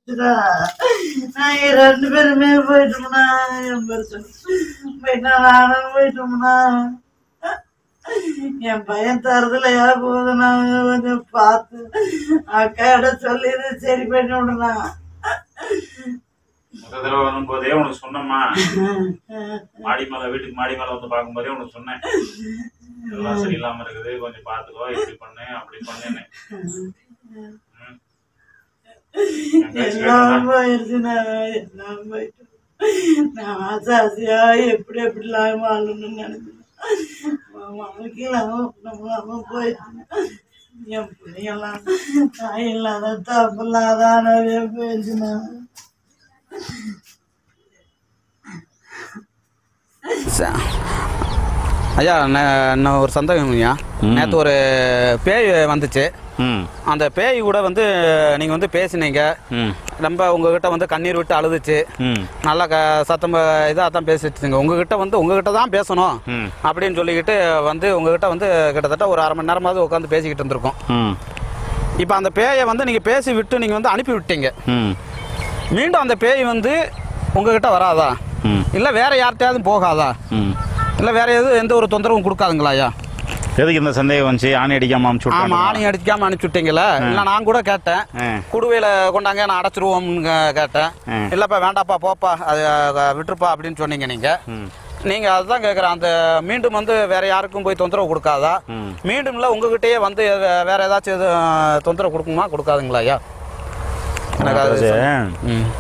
நாங்க ரெண்டு பேருமே போயிட்டோம்னா என் பெருசு போயிட்டா நானும் போயிட்டோம்னா என் பையன் தரதுலையா போகுது நான் கொஞ்சம் பார்த்து அக்காட சொல்லி இதை சரி பண்ணி விடுனா முத தடவை வரும்போதே உனக்கு சொன்னம்மா மாடி மேல வீட்டுக்கு மாடி மேல வந்து பார்க்கும்போதே உனக்கு சொன்னேன் எல்லாம் சரியில்லாம இருக்குது கொஞ்சம் பாத்துக்கோ இப்படி பண்ணு அப்படி பண்ணுன்னு ம். என் பேச்சு எல்லாம் கேட்டதா? போயிடுச்சுண்ணா எல்லாம் போயிட்டு நான் ஆசை ஆசையா எப்படி எப்படிலாம் வாழணும்னு நினைச்சேன் வாழ்க்கையில் நம்ம போயிடுச்சு என் பிள்ளைங்கெல்லாம் தாய் இல்லாத தப்பு இல்லாத நிறைய போயிடுச்சுண்ணா ச- ஐயா நே- இன்னும் ஒரு சந்தேகம் ஐயா நேற்று ஒரு பேய் வந்துச்சு ம் அந்த பேய் கூட வந்து நீங்கள் வந்து பேசினீங்க ம் ரொம்ப உங்ககிட்ட வந்து கண்ணீர் விட்டு அழுதுச்சு ம் நல்லா க சத்தம் இதாக தான் பேசிட்டுங்க உங்ககிட்ட வந்து உங்ககிட்ட தான் பேசணும் ம் அப்படின்னு சொல்லிக்கிட்டு வந்து உங்ககிட்ட வந்து கிட்டத்தட்ட ஒரு அரை மணி நேரமாவது உட்காந்து பேசிக்கிட்டு இருந்திருக்கோம் ம் இப்போ அந்த பேயை வந்து நீங்கள் பேசி விட்டு நீங்கள் வந்து அனுப்பி விட்டீங்க ம் மீண்டும் அந்த பேய் வந்து உங்ககிட்ட வராதா ம் இல்லை வேற யார்கிட்டயாவது போகாதா ம் இல்லை வேற எதுவும் எந்த ஒரு தொந்தரவும் கொடுக்காதுங்களா ஐயா எதுக்கு இந்த சந்தேகம் வந்துச்சு ஆணி அடிக்காம அமுச்சு ஆமா விட்டாங்க ஆணி அடிக்காம அனுப்பிச்சு விட்டீங்களா இல்ல நான் கூட கேட்டேன் ஆ. குடுவையில கொண்டாங்க நான் அடைச்சிருவோம்னு கே- கேட்டேன் ஆ. இல்லப்பா வேண்டாப்பா போப்பா அது அஹ், விட்டுருப்பா அப்படின்னு சொன்னீங்க நீங்க ம் நீங்க அதுதான் கேக்குறேன் அந்த மீண்டும் வந்து வேற யாருக்கும் போய் தொந்தரவு கொடுக்காதா ம். மீண்டும்ல உங்ககிட்டயே வந்து வே- வேற ஏதாச்சும் எது அஹ், தொந்தரவு கொடுக்குமா கொடுக்காதுங்களா ஐயா எனக்கு அது அதாவது, சொல்~ ம்.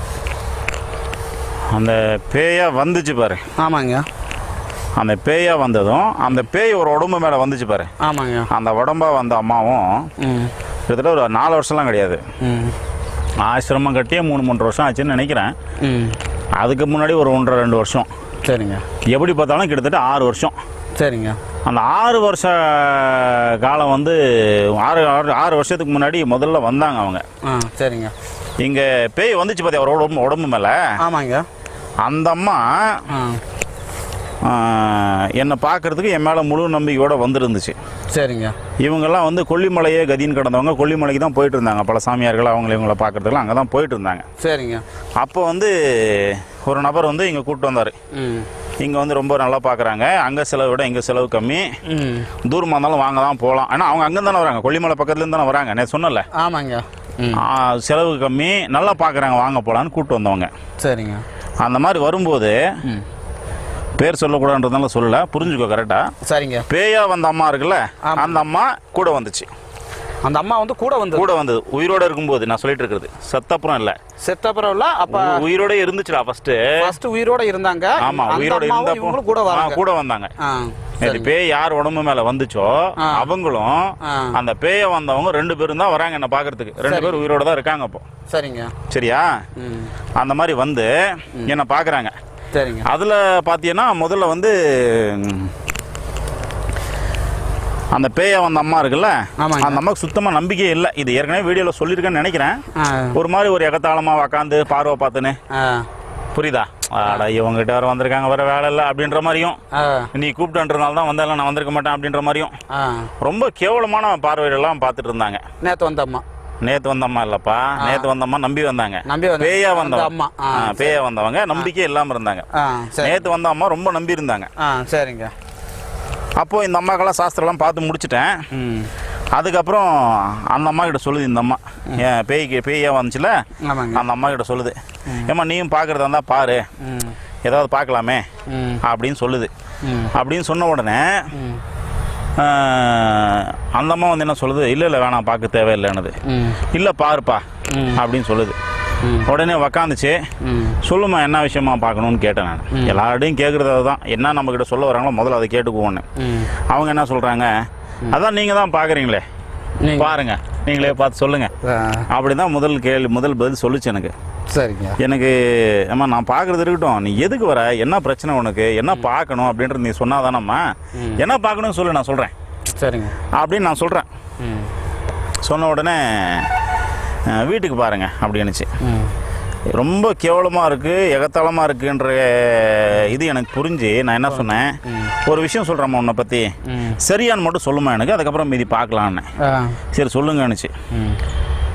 அந்த பேயா வந்துச்சு பாரு ஆமாங்க அந்த பேயா வந்ததும் அந்த பேய் ஒரு உடம்பு மேலே வந்துச்சு பாரு ஆமாங்க அந்த உடம்பா வந்த அம்மாவும் ம் கிட்டத்தட்ட ஒரு நாலு வருஷம்லாம் கிடையாது ம் ஆசிரமம் கட்டியே மூணு மூன்று வருஷம் ஆச்சுன்னு நினைக்கிறேன் ம் அதுக்கு முன்னாடி ஒரு ஒன்றரை ரெண்டு வருஷம் சரிங்க எப்படி பார்த்தாலும் கிட்டத்தட்ட ஆறு வருஷம் சரிங்க அந்த ஆறு வருஷ காலம் வந்து ஆறு ஆறு ஆறு வருஷத்துக்கு முன்னாடி முதல்ல வந்தாங்க அவங்க ஆ சரிங்க இங்கே பேய் வந்துச்சு பார்த்தியா ஒரு உடம்பு உடம்பு மேலே ஆமாங்க அந்த அம்மா ஆ ஆஹ், என்னை பார்க்கறதுக்கு என் மேலே முழு நம்பிக்கையோடு வந்துருந்துச்சு சரிங்க இவங்கெல்லாம் வந்து கொல்லிமலையே கதின்னு கிடந்தவங்க கொல்லிமலைக்கு தான் போயிட்டு இருந்தாங்க பல சாமியார்கள் அவங்கள இவங்கள பார்க்கறதுக்குலாம் அங்கே தான் போயிட்டு இருந்தாங்க சரிங்க அப்போ வந்து ஒரு நபர் வந்து இங்கே கூப்பிட்டு வந்தார் ம் இங்கே வந்து ரொம்ப நல்லா பார்க்குறாங்க அங்கே செலவு விட இங்கே செலவு கம்மி ம் தூரமாக இருந்தாலும் வாங்க தான் போகலாம் ஆனால் அவங்க அங்கே தானே வராங்க கொல்லிமலை பக்கத்துலேருந்து தானே வராங்க நான் சொன்னல ஆமாங்க ம் செலவு கம்மி நல்லா பார்க்குறாங்க வாங்க போகலான்னு கூப்பிட்டு வந்தவங்க சரிங்க அந்த மாதிரி வரும்போது ம் பேர் சொல்லக்கூடாதுன்றதுனால சொல்லல புரிஞ்சுக்கோ கரெக்டாக சரிங்க பேயா வந்த அம்மா இருக்குல்ல ஆமா. அந்த அம்மா கூட வந்துச்சு அந்த அம்மா வந்து கூட வந்து கூட வந்தது உயிரோட இருக்கும்போது நான் சொல்லிட்டு இருக்கிறது செத்தப்புறம் இல்ல செத்தப்புறம் இல்ல அப்ப உ- உயிரோட இருந்துச்சுடா ஃபர்ஸ்ட் ஃபர்ஸ்ட் உயிரோட இருந்தாங்க ஆமா அந்த உயிரோட அம்மாவும் இருந்தப்போ இவங்களும் கூட ஆ, வராங்க கூட வந்தாங்க ஆ நேற்று சரிங்க பேய் யார் உடம்பு மேல வந்துச்சோ ஆ. அவங்களும் ஆ. அந்த பேய வந்தவங்க ரெண்டு பேரும் தான் வராங்க என்ன பாக்குறதுக்கு ரெண்டு சரி. பேரும் உயிரோட தான் இருக்காங்க இப்போ சரிங்க சரியா ம் அந்த மாதிரி வந்து என்ன பாக்குறாங்க சரிங்க அதுல பாத்தீங்கன்னா முதல்ல வந்து ம், அந்த பேய வந்த அம்மா இருக்குல்ல ஆமாங்க. அந்த அம்மாவுக்கு சுத்தமா நம்பிக்கையே இல்லை இது ஏற்கனவே வீடியோல சொல்லியிருக்கேன்னு நினைக்கிறேன் ஆ ஒரு மாதிரி ஒரு எகத்தாளமா உக்காந்து பார்வை பார்த்துன்னு ஆ புரியுதா ஆடா இவங்ககிட்ட வர வந்திருக்காங்க வர வேலை இல்லை அப்படின்ற மாதிரியும் ஆ நீ கூப்பிட்டுன்றதுனால தான் வந்தாலும் நான் வந்திருக்க மாட்டேன் அப்படின்ற மாதிரியும் ஆ ரொம்ப கேவலமான பார்வைகளெல்லாம் பார்த்துட்டு இருந்தாங்க நேத்து வந்த அம்மா நேத்து வந்தம்மா இல்லப்பா நேத்து வந்தம்மா நம்பி வந்தாங்க நம்பி வந்த பேயா அந்த வந்தவங்க அம்மா ஆ ஆ, பேயா வந்தவங்க நம்பிக்கை இல்லாம இருந்தாங்க ஆ சரி நேத்து வந்த அம்மா ரொம்ப நம்பி இருந்தாங்க ஆ சரிங்க அப்போ இந்த அம்மாக்கெல்லாம் சாஸ்திரம்லாம் பார்த்து முடிச்சிட்டேன் ம் அதுக்கப்புறம் அந்த அம்மா கிட்ட சொல்லுது இந்த அம்மா ஏன் பேய்க்கு பேயா வந்துச்சுல ஆமாங்க அந்த அம்மா கிட்ட சொல்லுது ஏம்மா நீயும் பார்க்கறதா இருந்தா பாரு ம் ஏதாவது பார்க்கலாமே ம் அப்படின்னு சொல்லுது ம் அப்படின்னு சொன்ன உடனே ம் ஆஹ், அந்த அம்மா வந்து என்ன சொல்லுது இல்லை இல்லை வேணாம் பார்க்க தேவையில்லைன்னுது ம் இல்லை பாருப்பா ம். அப்படின்னு சொல்லுது ம். உடனே உக்காந்துச்சு ம் சொல்லுமா என்ன விஷயமா பார்க்கணும்னு கேட்டேன் நான் எல்லார்டையும் கேட்குறது அதுதான் என்ன நம்மக்கிட்ட சொல்ல வராங்களோ முதல்ல அதை கேட்டுக்குவோன்னு ம் அவங்க என்ன சொல்கிறாங்க அதான் நீங்கள் தான் பார்க்குறீங்களே நீங்க- பாருங்க நீங்களே பார்த்து சொல்லுங்கள் ஆ, அப்படி தான் முதல் கேள்வி முதல் பதில் சொல்லுச்சு எனக்கு சரிங்க எனக்கு அம்மா நான் பார்க்குறது இருக்கட்டும் நீ எதுக்கு வர என்ன பிரச்சனை உனக்கு என்ன பார்க்கணும் அப்படின்றது நீ சொன்னாதானம்மா என்ன பார்க்கணும்னு சொல்லு நான் சொல்கிறேன் சரிங்க அப்படின்னு நான் சொல்கிறேன் ம் சொன்ன உடனே அஹ், வீட்டுக்கு பாருங்க அப்படின்னுச்சு ம் ரொம்ப கேவலமாக இருக்குது எகத்தாளமாக இருக்குன்ற இது எனக்கு புரிஞ்சு நான் என்ன சொன்னேன் ஒரு விஷயம் சொல்கிறேம்மா உன்னை பற்றி ம் சரியான்னு மட்டும் சொல்லுமா எனக்கு அதுக்கப்புறம் மீதி பார்க்கலான்னு ஆ சரி சொல்லுங்கன்னுச்சு ம்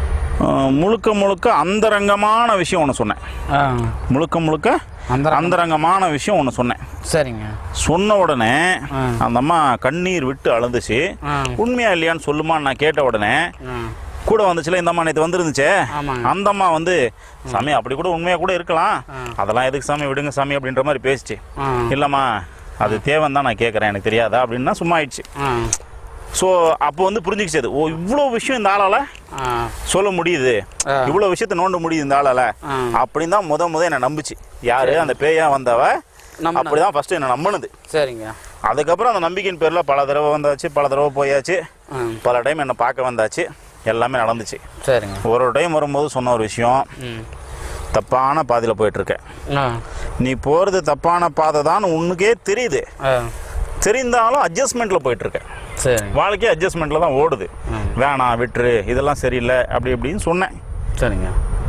அஹ், முழுக்க முழுக்க அந்தரங்கமான விஷயம் ஒன்று சொன்னேன் ஆ முழுக்க முழுக்க அந்த அந்தரங்கமான விஷயம் ஒன்று சொன்னேன் சரிங்க சொன்ன உடனே ஆ. அந்த அம்மா கண்ணீர் விட்டு அழுந்துச்சு ஆ உண்மையா இல்லையான்னு சொல்லுமான்னு நான் கேட்ட உடனே ஆ கூட வந்துச்சுல இந்த அம்மா நேற்று வந்துருந்துச்சே ஆமாங்க. அந்த அம்மா வந்து சாமி அப்படி கூட உண்மையா கூட இருக்கலாம் அதெல்லாம் எதுக்கு சாமி விடுங்க சாமி அப்படின்ற மாதிரி பேசிச்சு ஆ இல்லைம்மா அது தேவைன்னு தான் நான் கேட்குறேன் எனக்கு தெரியாதா அப்படின்னா சும்மா ஆயிடுச்சு ஆ ஸோ அப்போ வந்து புரிஞ்சுக்கிச்சு அது ஓ இவ்வளோ விஷயம் இந்த ஆளால ஆ சொல்ல முடியுது ஆ. இவ்வளோ விஷயத்தை நோண்ட முடியுது இந்த ஆளால ஆ. அப்படின்னு தான் முத முத என்னை நம்புச்சு யாரு அந்த பேயா வந்தவ நம்பினா. அப்படிதான் ஃபர்ஸ்ட் என்ன நம்பினது சரிங்க அதுக்கப்புறம் அந்த நம்பிக்கையின் பேரில் பல தடவை வந்தாச்சு பல தடவை போயாச்சு ஆ பல டைம் என்னை பார்க்க வந்தாச்சு எல்லாமே நடந்துச்சு சரிங்க ஒரு ஒரு டைம் வரும்போது சொன்ன ஒரு விஷயம் ம் தப்பான பாதையில் போயிட்டுருக்கேன் ஆ நீ போகிறது தப்பான பாதை தான் உனக்கே தெரியுது ஆ தெரிந்தாலும் அட்ஜஸ்ட்மெண்ட்டில் போயிட்டுருக்கேன் சரிங்க வாழ்க்கை அட்ஜஸ்ட்மெண்ட்டில் தான் ஓடுது வேணாம் விட்டுரு இதெல்லாம் சரியில்லை அப்படி இப்படின்னு சொன்னேன் சரிங்க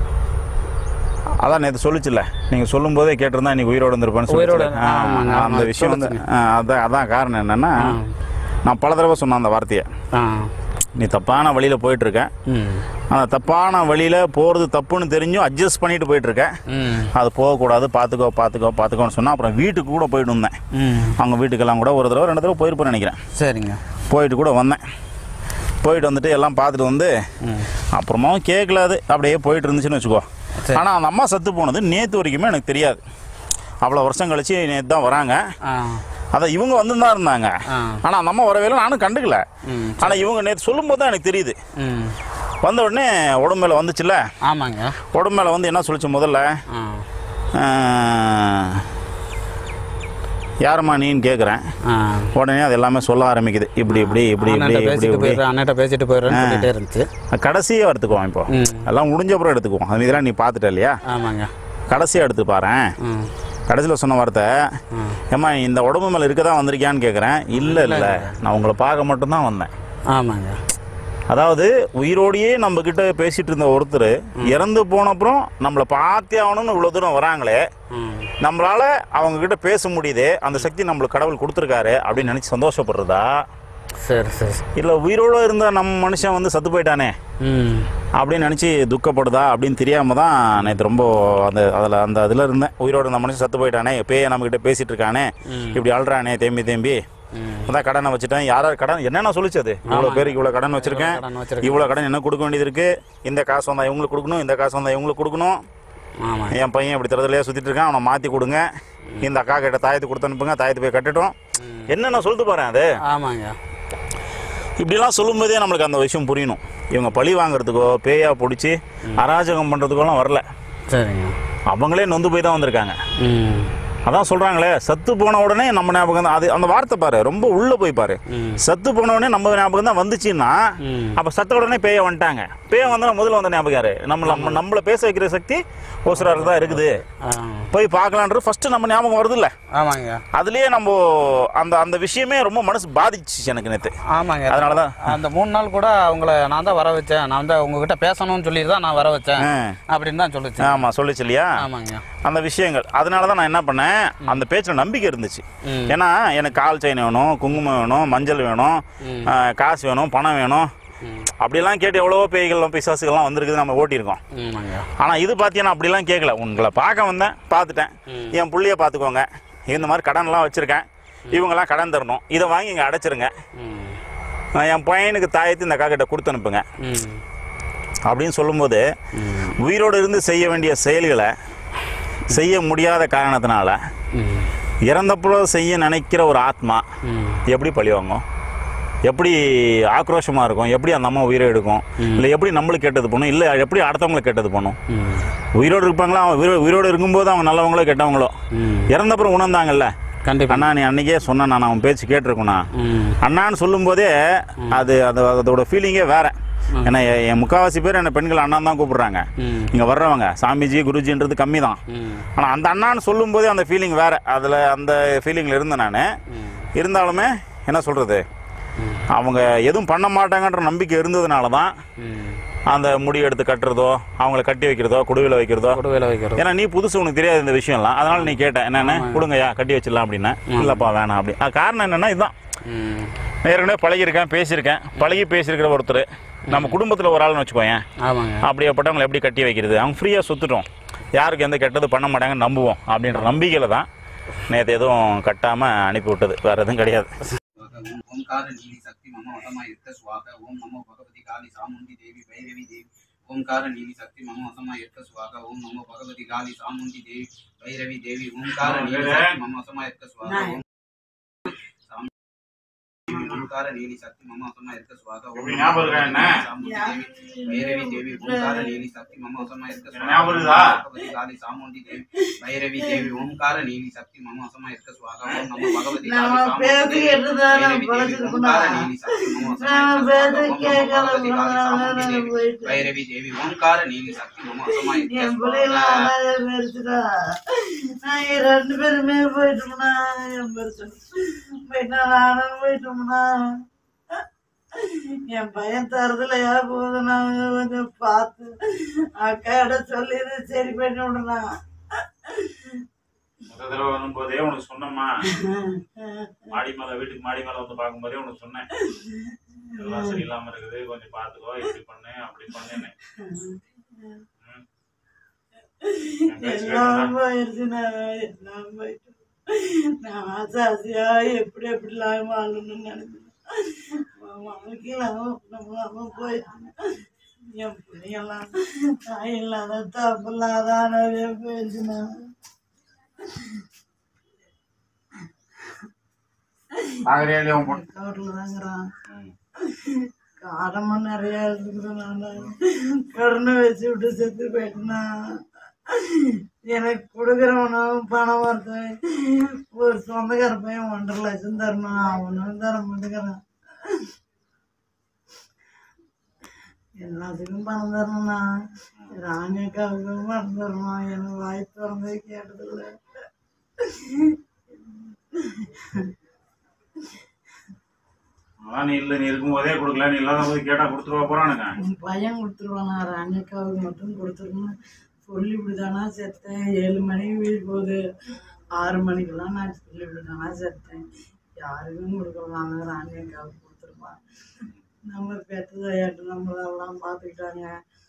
அதான் நேற்று சொல்லிச்சுல நீங்கள் சொல்லும்போதே கேட்டிருந்தா இன்னைக்கு உயிரோடு இருந்திருப்பேன்னு உயிரோட, சொல்லிச்சுல. ஆ, ஆமாங்க, அந்த ஆமாங்க, விஷயம் வந்து சொல்லுச்சுங்க. ஆ, அதான் அதான் காரணம் என்னன்னா ஆ. நான் பல தடவை சொன்னேன் அந்த வார்த்தையை ஆ நீ தப்பான வழியில் போயிட்டு இருக்க ம் அந்த தப்பான வழியில் போகிறது தப்புன்னு தெரிஞ்சும் அட்ஜஸ்ட் பண்ணிட்டு போயிட்டு இருக்க ம் அது போகக்கூடாது பார்த்துக்கோ பார்த்துக்கோ பார்த்துக்கோன்னு சொன்னால் அப்புறம் வீட்டுக்கு கூட போயிட்டு வந்தேன் ம் அவங்க வீட்டுக்கெல்லாம் கூட ஒரு தடவை ரெண்டு தடவை போயிருப்பேன்னு நினைக்கிறேன் சரிங்க போயிட்டு கூட வந்தேன் போயிட்டு வந்துட்டு எல்லாம் பார்த்துட்டு வந்து அப்புறமாவும் கேட்கல அது அப்படியே போயிட்டு இருந்துச்சுன்னு வச்சுக்கோ சரி. ஆனால் அந்த அம்மா சத்து போனது நேற்று வரைக்குமே எனக்கு தெரியாது அவ்வளோ வருஷம் கழிச்சு நேற்று தான் வராங்க ஆ அதை இவங்க வந்து தான் இருந்தாங்க ஆ. ஆனால் அந்த அம்மா வரவே இல்லை நானும் கண்டுக்கல ம் ஆனால் இவங்க நேற்று சொல்லும்போது தான் எனக்கு தெரியுது ம் வந்த உடனே உடம்பு மேலே வந்துச்சுல்ல ஆமாங்க உடம்பு மேலே வந்து என்ன சொல்லிச்சு முதல்ல ஆ ஆஹ், யாரும்மா நீன்னு கேட்குறேன் ஆ உடனே அது எல்லாமே சொல்ல ஆரம்பிக்குது இப்படி இப்படி இப்படி இப்படி அண்ணன்ட்ட இப்படி பேசிட்டு இப்படி போயிடுறேன் அண்ணன்ட்ட பேசிட்டு போயிடுறேன்னு சொல்லிட்டே இருந்துச்சு கடைசியாக எடுத்துக்குவோம் இப்போ ம் எல்லாம் முடிஞ்ச அப்புறம் எடுத்துக்குவோம் அது இதெல்லாம் நீ பார்த்துட்ட இல்லையா ஆமாங்க கடைசியாக எடுத்து பாரேன் ம் கடைசியில் சொன்ன வார்த்தை ம் ஏம்மா இந்த உடம்பு மேலே இருக்க தான் வந்திருக்கியான்னு கேட்குறேன் இல்லை இல்லை நான் உங்களை பார்க்க மட்டும்தான் வந்தேன் ஆமாங்க அதாவது உயிரோடையே நம்ம கிட்ட பேசிட்டு இருந்த ஒருத்தர் இறந்து போன அப்புறம் நம்மளை பார்த்தே ஆகணும்னு இவ்வளோ தூரம் வராங்களே ம் நம்மளால அவங்க கிட்ட பேச முடியுது அந்த சக்தி நம்மளுக்கு கடவுள் கொடுத்துருக்காரு அப்படின்னு நினச்சி சந்தோஷப்படுறதா சரி சரி இல்லை உயிரோடு இருந்த நம்ம மனுஷன் வந்து சத்து போயிட்டானே ம் அப்படின்னு நினச்சி துக்கப்படுதா அப்படின்னு தெரியாம தான் நேற்று ரொம்ப அந்த அதில் அந்த இதில் இருந்தேன் உயிரோடு இருந்த மனுஷன் சத்து போயிட்டானே பேய நம்மக்கிட்ட பேசிட்டு இருக்கானே இப்படி அழுறானே தேம்பி தேம்பி ம் அதான் கடனை வச்சுட்டேன் யாராவது கடன் என்னென்ன சொல்லிச்சு அது இவ்வளோ பேருக்கு இவ்வளோ கடன் வச்சிருக்கேன் கடன் வச்சிருக்கேன். இவ்வளோ கடன் என்ன கொடுக்க வேண்டியது இருக்கு இந்த காசு வந்தா இவங்களுக்கு கொடுக்கணும் இந்த காசு வந்தா இவங்களுக்கு கொடுக்கணும் ஆமாங்க என் பையன் இப்படி தரதுலையே சுற்றிட்டு இருக்கான் அவனை மாற்றி கொடுங்க இந்த அக்கா கிட்ட தாயத்து கொடுத்து அனுப்புங்க தாயத்து போய் கட்டட்டும் என்னென்ன சொல்லிட்டு போகிறேன் அது ஆமாங்க இப்படிலாம் சொல்லும்போதே நம்மளுக்கு அந்த விஷயம் புரியணும் இவங்க பழி வாங்குறதுக்கோ பேயா பிடிச்சி அராஜகம் பண்ணுறதுக்கோலாம் வரல சரிங்க அவங்களே நொந்து போய் தான் வந்திருக்காங்க ம் அதான் சொல்றாங்களே சத்து போன உடனே நம்ம ஞாபகம் தான் அது அந்த வார்த்தை பாரு ரொம்ப உள்ள போய் பாரு ம் சத்து போன உடனே நம்ம ஞாபகம் தான் வந்துச்சுன்னா ம் அப்ப சத்த உடனே பேய வந்துட்டாங்க பேய வந்தா முதல்ல வந்த ஞாபகம் யாரு நம்ம நம்ம நம்மள பேச வைக்கிற சக்தி ஓசராருக்கு தான் இருக்குது ஆ போய் பார்க்கலான்றது ஃபர்ஸ்ட் நம்ம ஞாபகம் வருது இல்ல ஆமாங்க அதுலயே நம்ம அந்த அந்த விஷயமே ரொம்ப மனசு பாதிச்சுச்சு எனக்கு நேத்து ஆமாங்க அதனாலதான் அந்த மூணு நாள் கூட அவங்கள நான் தான் வர வச்சேன் நான் தான் உங்ககிட்ட பேசணும்னு சொல்லி தான் நான் வர வச்சேன் ஆ. அப்படின்னு தான் சொல்லுச்சு ஆமா சொல்லுச்சு இல்லையா ஆமாங்க அந்த விஷயங்கள் அதனால தான் நான் என்ன பண்ணேன் அந்த பேச்சில் நம்பிக்கை இருந்துச்சு ம். ஏன்னா எனக்கு கால் செயின் வேணும் குங்குமம் வேணும் மஞ்சள் வேணும் ம். ஆ, காசு வேணும் பணம் வேணும் ம். அப்படிலாம் கேட்டு எவ்வளவோ பேய்கள் பிசாசுகள்லாம் வந்திருக்குது நம்ம ஓட்டியிருக்கோம் ஆமாங்க ஆனால் இது பார்த்தீங்கன்னா அப்படிலாம் கேட்கல உங்களை பார்க்க வந்தேன் பார்த்துட்டேன் ம். என் புள்ளைய பார்த்துக்கோங்க இந்த மாதிரி கடன்லாம் வச்சுருக்கேன் இவங்கெல்லாம் கடன் தரணும் இதை வாங்கி இங்கே அடைச்சிருங்க ம் நான் என் பையனுக்கு தாயத்து இந்த அக்கா கிட்ட கொடுத்து அனுப்புங்க ம் அப்படின்னு சொல்லும்போது ம் உயிரோடு இருந்து செய்ய வேண்டிய செயல்களை செய்ய முடியாத காரணத்தினால ம் இறந்தப்புறம் செய்ய நினைக்கிற ஒரு ஆத்மா ம் எப்படி பழி வாங்கும் எப்படி ஆக்ரோஷமாக இருக்கும் எப்படி அந்த அம்மா உயிரை எடுக்கும் இல்லை எப்படி நம்மளுக்கு கெட்டது பண்ணும் இல்லை எப்படி அடுத்தவங்களுக்கு கெட்டது பண்ணும் ம் உயிரோடு இருப்பாங்களா அவங்க உயிரோ உயிரோடு இருக்கும்போது அவங்க நல்லவங்களோ கெட்டவங்களோ ம் இறந்தப்புறம் உணர்ந்தாங்கல்ல கண்டிப்பா அண்ணா நீ அன்னைக்கே சொன்ன நான் அவன் பேச்சு கேட்டிருக்கேண்ணா ம் அண்ணான்னு சொல்லும்போதே அது அது அதோட ஃபீலிங்கே வேற ஏன்னா எ- என் முக்காவாசி பேர் என்ன பெண்கள் அண்ணான் தான் கூப்பிடுறாங்க ம் இங்கே வர்றவங்க சாமிஜி குருஜின்றது கம்மி தான் ம் ஆனால் அந்த அண்ணான்னு சொல்லும்போதே அந்த ஃபீலிங் வேற அதில் அந்த ஃபீலிங்கில் இருந்தேன் நான் இருந்தாலுமே என்ன சொல்கிறது அவங்க எதுவும் பண்ண மாட்டாங்கன்ற நம்பிக்கை இருந்ததுனால தான் ம் அந்த முடி எடுத்து கட்டுறதோ அவங்கள கட்டி வைக்கிறதோ குடுவையில் வைக்கிறதோ கொடுவையில் வைக்கிறது ஏன்னா நீ புதுசு உனக்கு தெரியாது இந்த விஷயம்லாம் அதனால நீ கேட்ட என்னென்ன கொடுங்கய்யா கட்டி வச்சிடலாம் அப்படின்னா இல்லைப்பா வேணாம் அப்படி அது காரணம் என்னன்னா இதுதான் ம் ஏற்கனவே பழகியிருக்கேன் பேசியிருக்கேன் பழகி பேசியிருக்கிற ஒருத்தர் நம்ம குடும்பத்தில் ஒரு ஆள்னு வச்சுக்கோயேன் ஆமாங்க அப்படியேப்பட்டவங்களை எப்படி கட்டி வைக்கிறது அவங்க ஃப்ரீயாக சுற்றுட்டோம் யாருக்கு எந்த கெட்டது பண்ண மாட்டாங்கன்னு நம்புவோம் அப்படின்ற நம்பிக்கையில் தான் நேற்று எதுவும் கட்டாமல் அனுப்பி விட்டது வேறு எதுவும் கிடையாது ఓం ఓంకార నీలి శక్తి మమ వసమ యుక్త స్వాహ ఓం నమో భగవతి కాళి చాముండి దేవి భైరవి దేవి ఓంకార నీలి శక్తి మమ వసమ యుక్త స్వాహ ఓం నమో భగవతి కాళి చాముండి దేవి భైరవి దేవి ఓంకార నీలి శక్తి మమ వసమ యుక్త స్వాహ ఓం ఓంకార నీలి శక్తి మమ వసమ యుక్త స్వాహ ఓం எப்படி ஞாபகம் இருக்கா என்ன? చాముండి దేవి భైరవి దేవి ఓంకార నీలి శక్తి మమ వసమ యుక్త స్వాహ ஞாபகம் இருக்குதா? భగవతి కాళి చాముండి దేవి భైరవి దేవి ఓంకార నీలి శక్తి మమ వసమ యుక్త స్వాహ ఓం నమో భగవతి కాళి நம்ம చాముండి பேசி దేవి கேட்டுதான் భైరవి దేవి பழச்சிருக்கணும் ఓంకార నీలి శక్తి మమ వసమ நம்ம యుక్త பேசி స్వాహ ఓం கேட்கல నమో భగవతి కాళి చాముండి దేవి போயிட்டு భైరవి దేవి ఓంకార నీలి శక్తి మమ వసమ యుక్త என் பிள்ளைலாம் స్వాహ அனாதை பெருசுடா நான் இங்க ரெண்டு பேருமே போயிட்டோம்னா என் பெருசு போயிட்டா நானும் போயிட்டோம்னா என் பையன் தருதலையா போகுது நான் கொஞ்சம் பார்த்து அக்காட சொல்லி இதை சரி பண்ணி விடனா முத தடவை வரும்போதே உனக்கு சொன்னம்மா மாடி மேல வீட்டுக்கு மாடி மேல வந்து பார்க்கும்போதே உனக்கு சொன்னேன் எல்லாம் சரியில்லாம இருக்குது கொஞ்சம் பாத்துக்கோ இப்படி பண்ணு அப்படி பண்ணுன்னு ம். என் பேச்சு கேட்டதா? எல்லாம் போயிடுச்சுண்ணா எல்லாம் போயிட்டு நான் ஆசை ஆசையா எப்படி எப்படிலாம் வாழணும்னு நினைச்சேன் வாழ்க்கையில் நம்ம போயிட்டு என் பிள்ளைங்கெல்லாம் தாய் இல்லாத தப்பு இல்லாதானவே போயிடுச்சுண்ணா பாக்குறியா இல்லையா உன் பொண்ணு? கவரில் தாங்கிறான் காரமும் நிறையா இருக்குதுனால கடனை வச்சு விட்டு செத்து போயிட்டுனா எனக்கு கொடுக்குறவனும் பணம் வருது ஒரு சொந்தக்கார பையன் ஒன்றரை லட்சம் தரணும் அவனும் தர மாட்டேங்கிறான் எல்லாத்துக்கும் பணம் தரணும்னா ராணியக்காவுக்கும் பணம் தரணும் எனக்கு வாய் திறந்தே கேட்டதில்லை அதான் நீ இல்ல நீ இருக்கும்போதே கொடுக்கல நீ இல்லாத போது கேட்டா கொடுத்துருவா போறானுங்க உன் பையன் கொடுத்துருவானா ராணியக்காவுக்கு மட்டும் கொடுத்துருன்னு சொல்லி இப்படிதானா செத்தேன் ஏழு மணிக்கு வீடு போகுது ஆறு மணிக்கெல்லாம் நான் சொல்லி இப்படிதானா செத்தேன் யாருக்கும் கொடுக்கலாங்க ராணியக்காவுக்கு கொடுத்துருப்பான் நம்ம பெற்றதையாட்டு நம்மளெல்லாம் பார்த்துக்கிட்டாங்க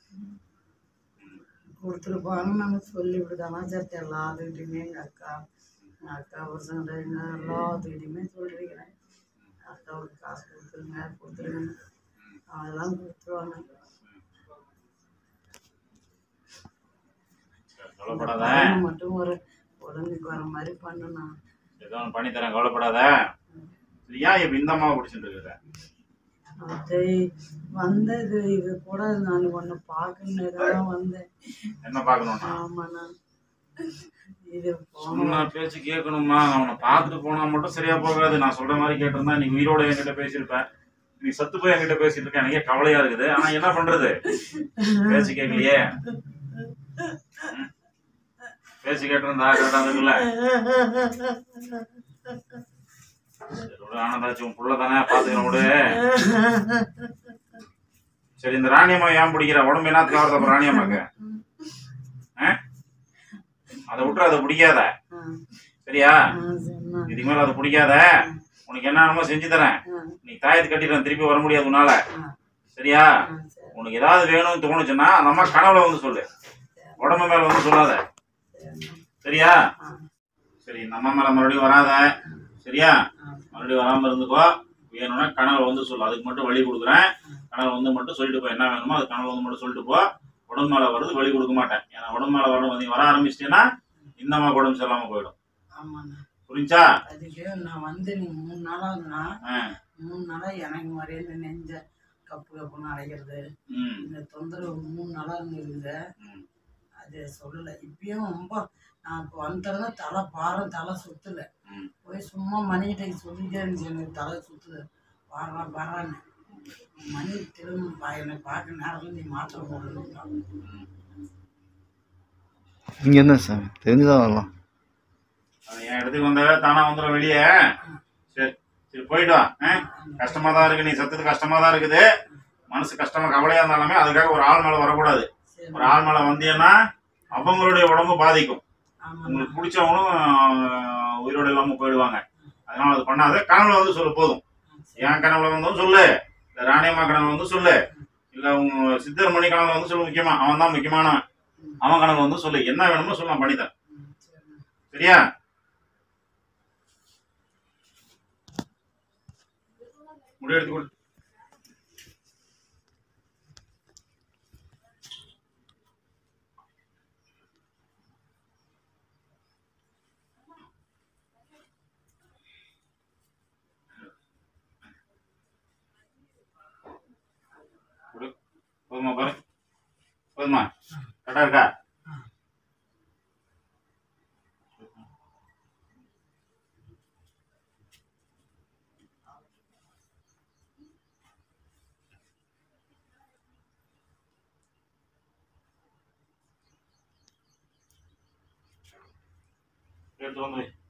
கொடுத்துருப்பான்னு நம்ம சொல்லி இப்படிதானா செத்தேன் எல்லாத்துக்கிட்டையுமே எங்கள் அக்கா எங்கள் அக்கா பசங்க எங்கள் எல்லாத்துக்கிட்டையுமே சொல்லியிருக்கிறேன் அக்காவுக்கு காசு கொடுத்துருங்க கொடுத்துருங்க அதெல்லாம் கொடுத்துருவாங்க கவலைப்படாத பையனை மட்டும் ஒரு உடம்புக்கு வர மாதிரி பண்ணணும் ஏதோ ஒன்று பண்ணி தரேன் கவலைப்படாத சரி, ஏன் இப்ப இந்த அம்மாவை பிடிச்சிட்டு இருக்கிற அது வந்தது இது கூட நான் ஒன்று பார்க்கணுன்னு தான் வந்தேன் என்ன பார்க்கணும்னா ஆமாண்ணா இது போன சொன்ன பேச்சு கேட்கணுமா அவனை பார்த்துட்டு போனா மட்டும் சரியா போகாது நான் சொல்ற மாதிரி கேட்டிருந்தா நீ உயிரோட என்கிட்ட பேசியிருப்ப நீ சத்து போய் என்கிட்ட பேசிட்டு இருக்க எனக்கே கவலையா இருக்குது ஆனா என்ன பண்றது பேச்சு கேட்கலையே ம். பேச்சு கேட்டிருந்தா கரெக்டா இருக்குல்ல சரி, விடு, ஆனந்தாச்சும் உன் புள்ள தானே பாத்துக்கிறோம் விடு சரி இந்த ராணியம்மா ஏன் பிடிக்கிற உடம்பு என்னத்துக்கு ஆகுது அப்புறம் ராணியம்மாக்கு ஆ? அதை விட்டுற அதை பிடிக்காத ஆ, சரியா ஆ, சரிண்ணா. இதுக்கு மேல அதை பிடிக்காத உனக்கு என்னென்னமோ செஞ்சு தரேன் ஆ, நீ தாயத்து கட்டிட்டு திருப்பி வர முடியாது உன்னால ஆ, சரியா ஆ, சரி, உனக்கு ஏதாவது வேணும்னு தோணுச்சுன்னா அந்த அம்மா கனவுல வந்து சொல்லு உடம்பு மேல வந்து சொல்லாத சரிண்ணா. சரியா ஆ, சரி இந்த அம்மா மேல மறுபடியும் வராத சரியா ஆ, மறுபடியும் வராம இருந்துக்கோ வேணும்னா கனவுல வந்து சொல்லு அதுக்கு மட்டும் வழி கொடுக்குறேன் கனவுல வந்து மட்டும் சொல்லிட்டு போ என்ன வேணுமோ அது கனவுல வந்து மட்டும் சொல்லிட்டு போ உடம்பு மேல வர்றது வழி கொடுக்க மாட்டேன் ஏன்னா உடம்பு மேல வர நீ வர ஆரம்பிச்சிட்டேன்னா இந்த அம்மா உடம்பு சரியில்லாம போயிடும் ஆமாண்ணா புரிஞ்சா அதுக்கு நான் வந்து நீ மூணு நாளாகுதுண்ணா ஆ, மூணு நாளா எனக்கு மாதிரியே இந்த நெஞ்ச கப்பு கப்புன்னு அடைக்கிறது ம், இந்த தொந்தரவு மூணு நாளா இருந்தது ம். அது சொல்லலை இப்பயும் ரொம்ப நான் இப்போ வந்துட்டேன்னா தலை பாரம் தலை சுத்தல ம். போய் சும்மா மணிக்கிட்ட சொல்லிட்டே இருந்துச்சு எனக்கு தலை சுத்துது பாடுறா பாடுறான்னு மணி திரும்ப பா என்னை பார்க்க நேரத்தில் நீ மாத்திரை போடணும் இங்கே என்ன சார் தெரிஞ்சுதான் வரலாம் அது என் இடத்துக்கு வந்தாவே தானா வந்துடும் வெளியே சரி சரி போயிட்டு வா ஆ? கஷ்டமா தான் இருக்கு நீ சத்தது கஷ்டமா தான் இருக்குது மனசு கஷ்டமா கவலையா இருந்தாலுமே அதுக்காக ஒரு ஆள் மேல வரக்கூடாது சரி ஒரு ஆள் மேல வந்தீங்கன்னா அவங்களுடைய உடம்பு பாதிக்கும் ஆமாண்ணா உங்களுக்கு பிடிச்சவங்களும் ஆஹ், உயிரோட இல்லாம போயிடுவாங்க அதனால அது பண்ணாத கனவுல வந்து சொல்லு போதும் என் கனவுல வந்து சொல்லு இந்த ராணியம்மா கனவுல வந்து சொல்லு இல்ல உங்க சித்தர் மணி கணக்குல வந்து சொல்லு முக்கியமா அவன் தான் முக்கியமானவன் அவன் கணக்கு வந்து சொல்லு என்ன வேணுமோ சொல்லலாம் பண்ணித்தரேன் சரியா முடி எடுத்து கொடு கொடு போதுமா பாரு போதுமா கரெக்டா இருக்கா எடுத்து வந்து வை